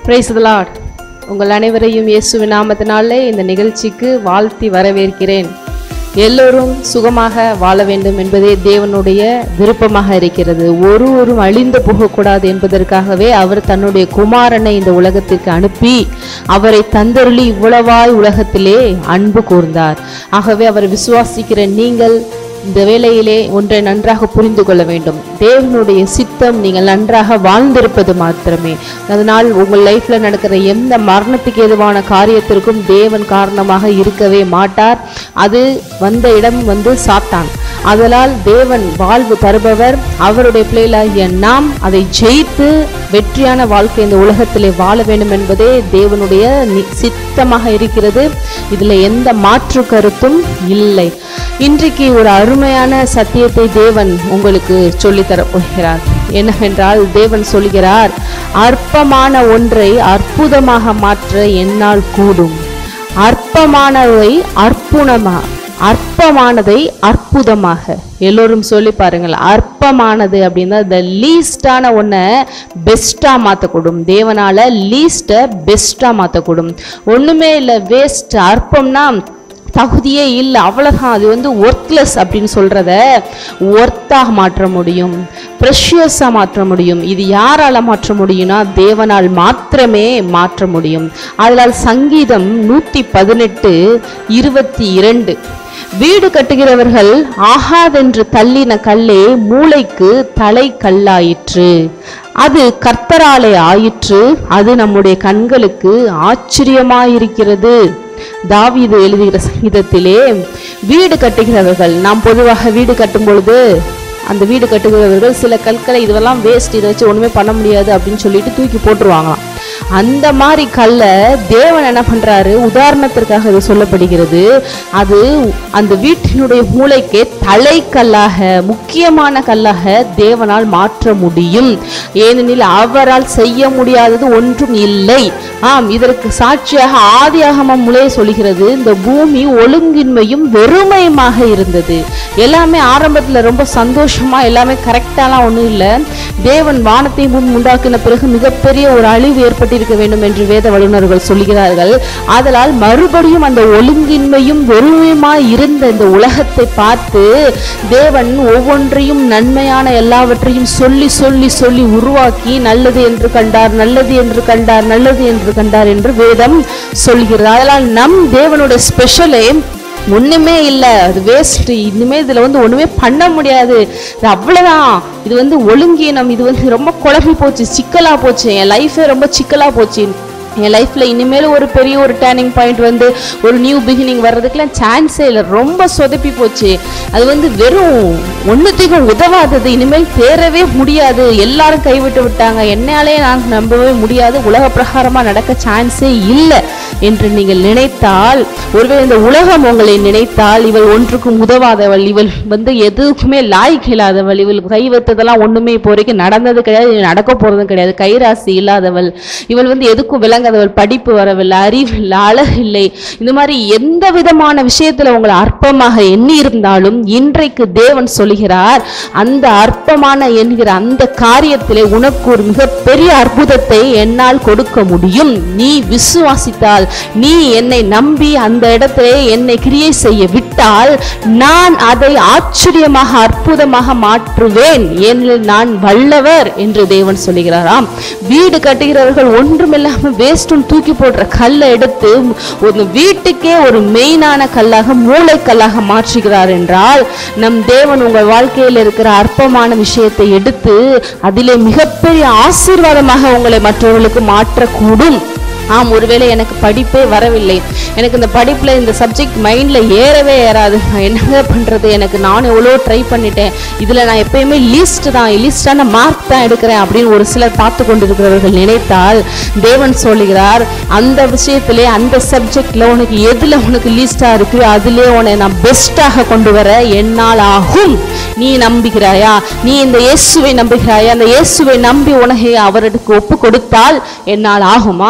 price Lord உங்கள் அனைவரையும் இயேசுவின் நாமத்தினாலே இந்த நிகழ்ச்சிக்கு வாழ்த்தி வரவேற்கிறேன் எல்லோரும் சுகமாக வாழ வேண்டும் என்பதே தேவனுடைய விருப்பமாக இருக்கிறது ஒருவரும் அழிந்து போகக்கூடாது என்பதற்காகவே அவர் தன்னுடைய குமாரனை இந்த உலகத்திற்கு அனுப்பி அவரை தந்தருளி இவ்வளவாய் உலகத்திலே அன்பு கூர்ந்தார் ஆகவே அவரை விசுவாசிக்கிற நீங்கள் இந்த வேளையிலே ஒன்றை நன்றாக புரிந்து கொள்ள வேண்டும் தேவனுடைய சித்தம் நீங்கள் நன்றாக வாழ்ந்திருப்பது மாத்திரமே அதனால் உங்கள் லைஃப்ல நடக்கிற எந்த மரணத்துக்கு எதுவான காரியத்திற்கும் தேவன் காரணமாக இருக்கவே மாட்டார் அது வந்த இடம் வந்து சாத்தான் அதனால் தேவன் வாழ்வு தருபவர் அவருடைய பிள்ளைகளாகிய நாம் அதை ஜெயித்து வெற்றியான வாழ்க்கை இந்த உலகத்திலே வாழ வேண்டும் என்பதே தேவனுடைய நி- சித்தமாக இருக்கிறது இதுல எந்த மாற்று கருத்தும் இல்லை இன்றைக்கு ஒரு அருமையான சத்தியத்தை தேவன் உங்களுக்கு சொல்லித்தரப் போகிறார் என்னவென்றால் தேவன் சொல்கிறார் அற்பமான ஒன்றை அற்புதமாக மாற்ற என்னால் கூடும் அற்பமானவை அற்புணமா அற்பமானதை அற்புதமாக எல்லோரும் சொல்லி பாருங்கள் அற்பமானது அப்படின்னா த லீஸ்டான ஒன்றை பெஸ்ட்டாக மாற்றக்கூடும் தேவனால லீஸ்ட்டை பெஸ்ட்டாக மாற்றக்கூடும் ஒன்றுமே இல்லை வேஸ்ட் அற்பம்னா தகுதியே இல்லை அவ்வளோதான் அது வந்து ஒர்த்லெஸ் அப்படின்னு சொல்கிறத ஒர்த்தாக மாற்ற முடியும் ப்ரெஷியஸாக மாற்ற முடியும் இது யாரால மாற்ற முடியும்னா தேவனால் மாத்திரமே மாற்ற முடியும் அதனால் சங்கீதம் நூற்றி பதினெட்டு இருபத்தி இரண்டு வீடு கட்டுகிறவர்கள் ஆகாதென்று தள்ளின கல்லே மூளைக்கு தலை கல்லாயிற்று அது கர்த்தராலே ஆயிற்று அது நம்முடைய கண்களுக்கு ஆச்சரியமாயிருக்கிறது தாவீது எழுதுகிற சங்கீதத்திலே வீடு கட்டுகிறவர்கள் நாம் பொதுவாக வீடு கட்டும் பொழுது அந்த வீடு கட்டுகிறவர்கள் சில கற்களை இதெல்லாம் வேஸ்ட் இதை வச்சு ஒண்ணுமே பண்ண முடியாது அப்படின்னு சொல்லிட்டு தூக்கி போட்டுருவாங்களாம் அந்த மாதிரி கல்லை தேவன் என்ன பண்றாரு உதாரணத்திற்காக இது சொல்லப்படுகிறது அது அந்த வீட்டினுடைய மூளைக்கு தலைக்கல்லாக முக்கியமான கல்லாக தேவனால் மாற்ற முடியும் ஏனெனில் அவரால் செய்ய முடியாதது ஒன்றும் இல்லை ஆம் இதற்கு சாட்சியாக ஆதியாகமம் முளைய சொல்கிறது இந்த பூமி ஒழுங்கின்மையும் வெறுமையுமாக இருந்தது எல்லாமே ஆரம்பத்துல ரொம்ப சந்தோஷமா எல்லாமே கரெக்டாலாம் ஒன்றும் இல்லை தேவன் வானத்தை முன் உண்டாக்கின பிறகு மிகப்பெரிய ஒரு அழிவு ஏற்பட்டிருக்க வேண்டும் என்று வேத வல்லுநர்கள் சொல்கிறார்கள் ஆதலால் மறுபடியும் அந்த ஒழுங்கின்மையும் வெறுமையுமாய் இருந்த இந்த உலகத்தை பார்த்து தேவன் ஒவ்வொன்றையும் நன்மையான எல்லாவற்றையும் சொல்லி சொல்லி சொல்லி உருவாக்கி நல்லது என்று கண்டார் நல்லது என்று கண்டார் நல்லது என்று கண்டார் என்று வேதம் சொல்கிறது அதனால் நம் தேவனுடைய ஸ்பெஷலே ஒண்ணுமே இல்லை அது வேஸ்ட் இனிமே இதுல வந்து ஒண்ணுமே பண்ண முடியாது இது அவ்வளவுதான் இது வந்து ஒழுங்கீனம் இது வந்து ரொம்ப குழம்பி போச்சு சிக்கலா போச்சு என் லைஃபே ரொம்ப சிக்கலா போச்சு என் லைஃப்பில் இனிமேல் ஒரு பெரிய ஒரு டேர்னிங் பாயிண்ட் வந்து ஒரு நியூ பிகினிங் வர்றதுக்குலாம் சான்ஸே இல்லை ரொம்ப சொதப்பி போச்சு அது வந்து வெறும் ஒன்றுத்துக்கும் உதவாதது இனிமேல் தேரவே முடியாது எல்லாரும் கைவிட்டு விட்டாங்க என்னாலே நான் நம்பவே முடியாது உலக பிரகாரமாக நடக்க சான்ஸே இல்லை என்று நீங்கள் நினைத்தால் ஒருவேளை இந்த உலகம் உங்களை நினைத்தால் இவள் ஒன்றுக்கும் உதவாதவள் இவள் வந்து எதுக்குமே லாய்க்கு இல்லாதவள் இவள் கை வைத்ததெல்லாம் ஒண்ணுமே இப்போ வரைக்கும் நடந்தது கிடையாது இனி நடக்க போறதும் கிடையாது கைராசி இல்லாதவள் இவள் வந்து எதுக்கும் விளங்காதவள் படிப்பு வரவில்லை அறிவு இல்லை அழகு இல்லை இந்த மாதிரி எந்த விதமான விஷயத்துல உங்களை அற்பமாக எண்ணி இருந்தாலும் இன்றைக்கு தேவன் சொல்கிறார் அந்த அற்பமான என்கிற அந்த காரியத்திலே உனக்கு ஒரு மிகப்பெரிய அற்புதத்தை என்னால் கொடுக்க முடியும் நீ விசுவாசித்தால் நீ என்னை நம்பி அந்த இடத்திலே என்னை கிரியை செய்ய விட்டால் நான் அதை ஆச்சரியமாக அற்புதமாக மாற்றுவேன் ஏனெனில் நான் வல்லவர் என்று தேவன் சொல்லுகிறாராம் வீடு கட்டுகிறவர்கள் ஒன்றுமில்லாமல் வேஸ்ட்டும் தூக்கி போடுற கல்லை எடுத்து ஒரு வீட்டுக்கே ஒரு மெயினான கல்லாக மூளைக்கல்லாக மாற்றுகிறார் என்றால் நம் தேவன் உங்கள் வாழ்க்கையில் இருக்கிற அற்பமான விஷயத்தை எடுத்து அதிலே மிகப்பெரிய ஆசீர்வாதமாக உங்களை மற்றவர்களுக்கு மாற்றக்கூடும் ஆம் ஒருவேளை எனக்கு படிப்பே வரவில்லை எனக்கு இந்த படிப்பில் இந்த சப்ஜெக்ட் மைண்டில் ஏறவே ஏறாது நான் என்னங்க பண்ணுறது எனக்கு நான் எவ்வளோ ட்ரை பண்ணிட்டேன் இதில் நான் எப்பயுமே லிஸ்ட் தான் லிஸ்டான மார்க் தான் எடுக்கிறேன் அப்படின்னு ஒரு சிலர் பார்த்து கொண்டிருக்கிறவர்கள் நினைத்தால் தேவன் சொல்லுகிறார் அந்த விஷயத்திலே அந்த சப்ஜெக்டில் உனக்கு எதில் உனக்கு லீஸ்டாக இருக்கு அதிலே உன்னை நான் பெஸ்ட்டாக கொண்டு வர என்னால் ஆகும் நீ நம்புகிறாயா நீ இந்த இயேசுவை நம்புகிறாயா அந்த இயேசுவை நம்பி உனக்கு அவருக்கு ஒப்பு கொடுத்தால் என்னால் ஆகுமா பைபிள்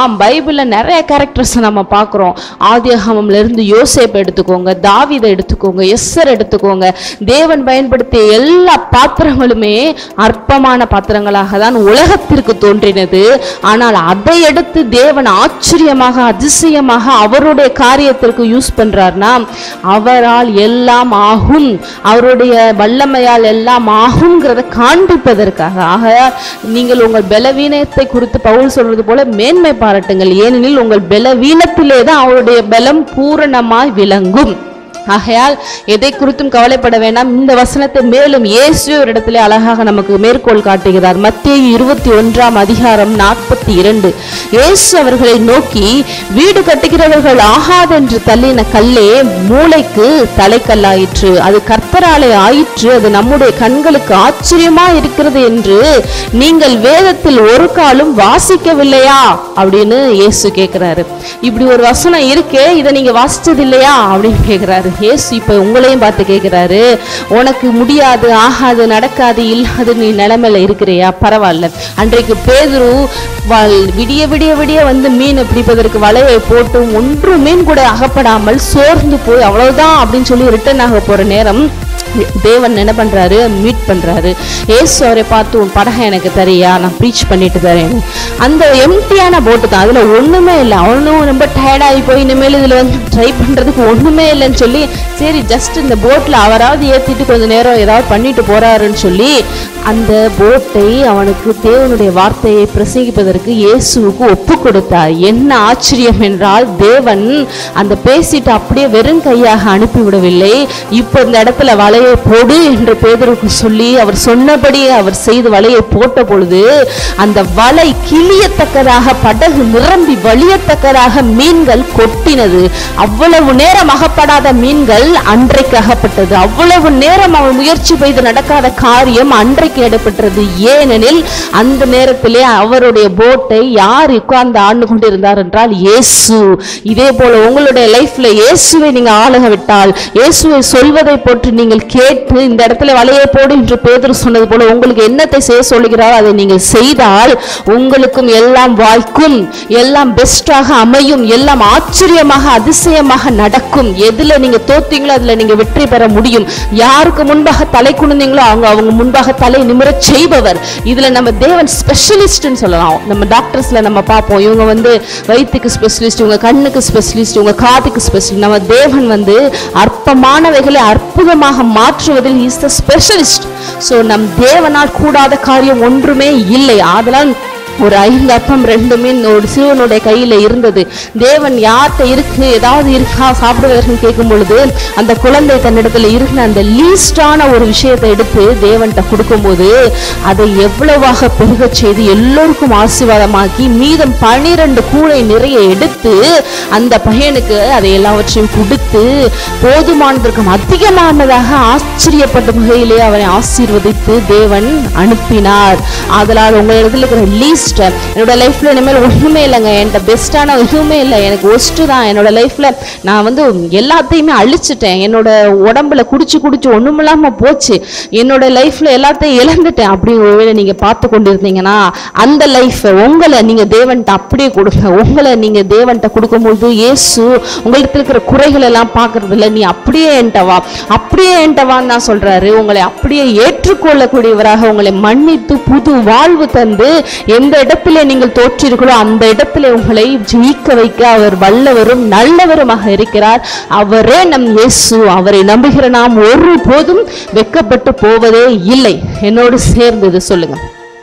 பைபிளில் நிறைய கேரக்டர்ஸ் நம்ம பார்க்குறோம் ஆதியாகமம்ல இருந்து யோசேப் எடுத்துக்கோங்க தாவீதை எடுத்துக்கோங்க எஸ்ஸர் எடுத்துக்கோங்க தேவன் பயன்படுத்திய எல்லா பாத்திரங்களுமே அற்பமான பாத்திரங்களாக தான் உலகத்திற்கு தோன்றினது ஆனால் அதை எடுத்து தேவன் ஆச்சரியமாக அதிசயமாக அவருடைய காரியத்திற்கு யூஸ் பண்றார்னா அவரால் எல்லாம் ஆகும் அவருடைய வல்லமையால் எல்லாம் ஆகுங்கிறத காண்பிப்பதற்காக ஆக நீங்கள் உங்கள் பலவீனத்தை குறித்து பவுல் சொல்றது போல மேன்மை பாராட்டுங்கள் ஏனெனில் உங்கள் பலவீனத்திலே தான் அவருடைய பலம் பூரணமாய் விளங்கும் ஆகையால் எதை குறித்தும் கவலைப்பட வேண்டாம் இந்த வசனத்தை மேலும் இயேசு ஒரு இடத்துல அழகாக நமக்கு மேற்கோள் காட்டுகிறார் மத்திய இருபத்தி ஒன்றாம் அதிகாரம் நாற்பத்தி இரண்டு இயேசு அவர்களை நோக்கி வீடு கட்டுகிறவர்கள் ஆகாதென்று தள்ளின கல்லே மூளைக்கு தலைக்கல்லாயிற்று அது கர்த்தராலே ஆயிற்று அது நம்முடைய கண்களுக்கு ஆச்சரியமா இருக்கிறது என்று நீங்கள் வேதத்தில் ஒரு காலும் வாசிக்கவில்லையா அப்படின்னு இயேசு கேட்கிறாரு இப்படி ஒரு வசனம் இருக்கே இதை நீங்க வாசிச்சது இல்லையா அப்படின்னு கேட்கிறாரு இயேசு இப்ப உங்களையும் பார்த்து கேட்கிறாரு உனக்கு முடியாது ஆகாது நடக்காது இல்லாது நீ நிலைமையில இருக்கிறியா பரவாயில்ல அன்றைக்கு பேதுரு வல் விடிய விடிய விடிய வந்து மீனை பிடிப்பதற்கு வலையை போட்டு ஒன்று மீன் கூட அகப்படாமல் சோர்ந்து போய் அவ்வளவுதான் அப்படின்னு சொல்லி ரிட்டர்ன் ஆக போற நேரம் தேவன் என்ன பண்றாரு மீட் பண்றாரு ஏசு அவரை பார்த்து உன் படகை எனக்கு தரியா நான் ப்ரீச் பண்ணிட்டு தரேன் அந்த எம்டியான போட்டு தான் அதுல ஒண்ணுமே இல்லை அவனும் ரொம்ப டயர்டாகி போய் இனிமேல் இதுல வந்து ட்ரை பண்றதுக்கு ஒண்ணுமே இல்லைன்னு சொல்லி சரி ஜஸ்ட் இந்த போட்ல அவராவது ஏத்திட்டு கொஞ்ச நேரம் ஏதாவது பண்ணிட்டு போறாருன்னு சொல்லி அந்த போட்டை அவனுக்கு தேவனுடைய வார்த்தையை பிரசங்கிப்பதற்கு இயேசுவுக்கு ஒப்பு கொடுத்தார் என்ன ஆச்சரியம் என்றால் தேவன் அந்த பேசிட்டு அப்படியே வெறும் கையாக அனுப்பிவிடவில்லை இப்போ இந்த இடத்துல வலையை போடு என்று பேதருக்கு சொல்லி அவர் சொன்னபடியே அவர் செய்து வலையை போட்ட பொழுது அந்த வலை கிளியத்தக்கதாக படகு நிரம்பி வழியத்தக்கதாக மீன்கள் கொட்டினது அவ்வளவு நேரம் அகப்படாத மீன்கள் அன்றைக்கு அகப்பட்டது அவ்வளவு நேரம் அவன் முயற்சி செய்து நடக்காத காரியம் அன்றைக்கு இடப்பட்டது ஏனெனில் அந்த நேரத்திலே அவருடைய போட்டை யார் உட்கார்ந்து ஆண்டு கொண்டிருந்தார் என்றால் இயேசு இதே போல உங்களுடைய லைஃப்ல இயேசுவை நீங்க ஆளுக விட்டால் இயேசுவை சொல்வதை போட்டு நீங்கள் கேட்டு இந்த இடத்துல வலையை போடு என்று பேதர் சொன்னது போல உங்களுக்கு என்னத்தை செய்ய சொல்லுகிறாரோ அதை நீங்கள் செய்தால் உங்களுக்கும் எல்லாம் வாய்க்கும் எல்லாம் பெஸ்டாக அமையும் எல்லாம் ஆச்சரியமாக அதிசயமாக நடக்கும் எதுல நீங்க தோத்தீங்களோ அதுல நீங்க வெற்றி பெற முடியும் யாருக்கு முன்பாக தலை குனிந்தீங்களோ அவங்க அவங்க முன்பாக தலை நிமிரச் செய்பவர் இதுல நம்ம தேவன் ஸ்பெஷலிஸ்ட்னு சொல்லலாம் நம்ம டாக்டர்ஸ்ல நம்ம பார்ப்போம் இவங்க வந்து வயிற்றுக்கு ஸ்பெஷலிஸ்ட் இவங்க கண்ணுக்கு ஸ்பெஷலிஸ்ட் இவங்க காதுக்கு ஸ்பெஷலிஸ்ட் நம்ம தேவன் வந்து அற்பமானவைகளை அற்புதமாக மாற்றுவதில் இஸ் த ஸ்பெஷலிஸ்ட் ஸோ நம் தேவனால் கூடாத காரியம் ஒன்றுமே இல்லை ஆதலால் ஒரு ஐந்து அப்பம் ரெண்டு மீன் ஒரு சிறுவனுடைய கையில இருந்தது தேவன் யார்கிட்ட இருக்கு ஏதாவது இருக்கா சாப்பிடுவதற்கு கேட்கும் பொழுது அந்த குழந்தை தன்னிடத்துல இருந்த அந்த லீஸ்டான ஒரு விஷயத்தை எடுத்து தேவன்கிட்ட கொடுக்கும்போது அதை எவ்வளவாக பெருகச் செய்து எல்லோருக்கும் ஆசீர்வாதமாக்கி மீதம் பனிரெண்டு கூடை நிறைய எடுத்து அந்த பையனுக்கு அதை எல்லாவற்றையும் கொடுத்து போதுமானதற்கும் அதிகமானதாக ஆச்சரியப்பட்ட வகையிலே அவனை ஆசீர்வதித்து தேவன் அனுப்பினார் ஆதலால் உங்க இடத்துல இருக்கிற லீஸ்ட் என்னோட லைஃப்ல இனிமேல் ஒண்ணுமே இல்லைங்க என்கிட்ட பெஸ்டான எதுவுமே இல்லை எனக்கு ஒஸ்ட்டு தான் என்னோட லைஃப்ல நான் வந்து எல்லாத்தையுமே அழிச்சிட்டேன் என்னோட உடம்புல குடிச்சு குடிச்சு ஒண்ணுமில்லாம போச்சு என்னோட லைஃப்ல எல்லாத்தையும் இழந்துட்டேன் அப்படி ஒருவேளை நீங்க பார்த்து கொண்டிருந்தீங்கன்னா அந்த லைஃப் உங்களை நீங்க தேவன்கிட்ட அப்படியே கொடுங்க உங்களை நீங்க தேவன்கிட்ட கொடுக்கும்போது இயேசு உங்களிடத்துல இருக்கிற குறைகள் எல்லாம் பார்க்கறது இல்ல நீ அப்படியே என்கிட்ட வா அப்படியே என்கிட்ட வான்னு தான் சொல்றாரு உங்களை அப்படியே ஏற்றுக்கொள்ளக்கூடியவராக உங்களை மன்னித்து புது வாழ்வு தந்து எந்த இடத்திலே நீங்கள் தோற்றீர்களோ அந்த இடத்திலே உங்களை ஜெயிக்க வைக்க அவர் வல்லவரும் நல்லவருமாக இருக்கிறார் அவரே நம் இயேசு அவரை நம்புகிற நாம் ஒருபோதும் வெட்கப்பட்டு போவதே இல்லை என்னோடு சேர்ந்து இது சொல்லுங்க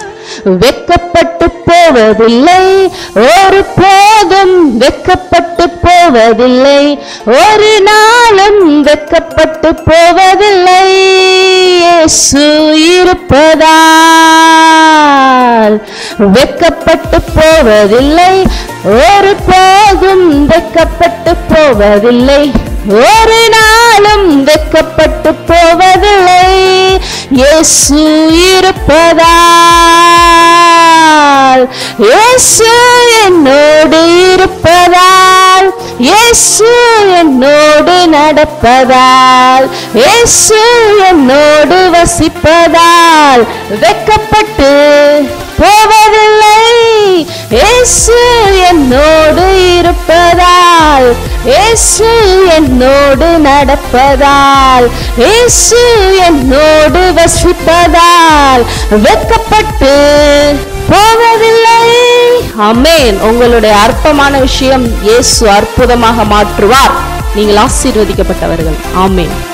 வெக்கப்பட்டு போவதில்லை ஒரு போதும் வெக்கப்பட்டு போவதில்லை ஒரு நாளும் வெக்கப்பட்டு போவதில்லை இயேசு இருப்பதால் வெக்கப்பட்டு போவதில்லை ஒரு போதும் வெக்கப்பட்டு போவதில்லை ஒரு நாளும் வெக்கப்பட்டு போவதில்லை இயேசு இருப்பதால் இயேசு என்னோடு இருப்பதால் இயேசு என்னோடு நடப்பதால் இயேசு என்னோடு வசிப்பதால் வெக்கப்பட்டு போவதில்லை இயேசு என்னோடு இயேசு என்னோடு நடப்பதால் இயேசு என்னோடு வசிப்பதால் வெட்கப்பட்டு போவதில்லை ஆமென் உங்களுடைய அற்பமான விஷயம் இயேசு அற்புதமாக மாற்றுவார் நீங்கள் ஆசீர்வதிக்கப்பட்டவர்கள் ஆமென்